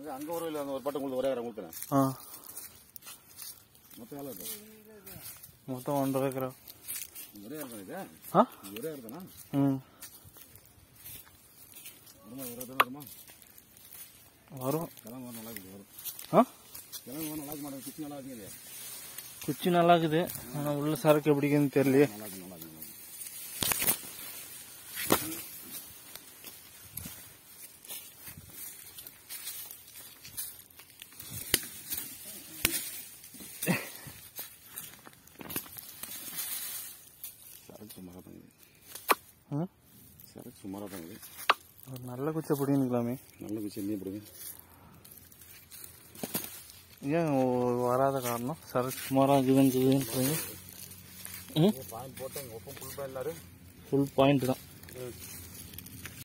அங்கே ஒரு இல்லை அந்த ஒரு பட்டம் உங்களுக்கு ஒரே இடம் கொடுத்துறேன் ஆ மொத்தம் எவ்வளோ இருக்கு மொத்தம் ஒன்றரை ஏக்கரா ஒரே இடம் இது ஆ இது ஒரே இடம் தானா ம் வருமா ஒரே இடம் வருமா வரும் கிழங்கு வரும் நல்லா இருக்குது வரும் ஆ கிழங்கு வரும் நல்லா இருக்க மாட்டேன் குச்சி நல்லா இருக்குங்க இல்லையா குச்சி நல்லா இருக்குது ஆனால் உள்ள சரக்கு எப்படிக்குன்னு தெரியலையே நல்லா இருக்கு நல்லா இருக்கு நல்லா இருக்கு சரக்கு சுமாராக தான் இருக்குது ம் சரக்கு சுமாராக தான் இருக்குது ஒரு நல்ல குச்சை பிடிக்கலாமே நல்ல குச்சி எண்ணெய் பிடிங்க ஏன் ஓ- வராத காரணம் சரக்கு சுமாராக இருக்குதுன்னு சொல்லுங்க ம் பாயிண்ட் போட்டு எங்கள் ஒப்பம் ஃபுல் பாயிண்ட் ஃபுல் பாயிண்ட் தான் ம்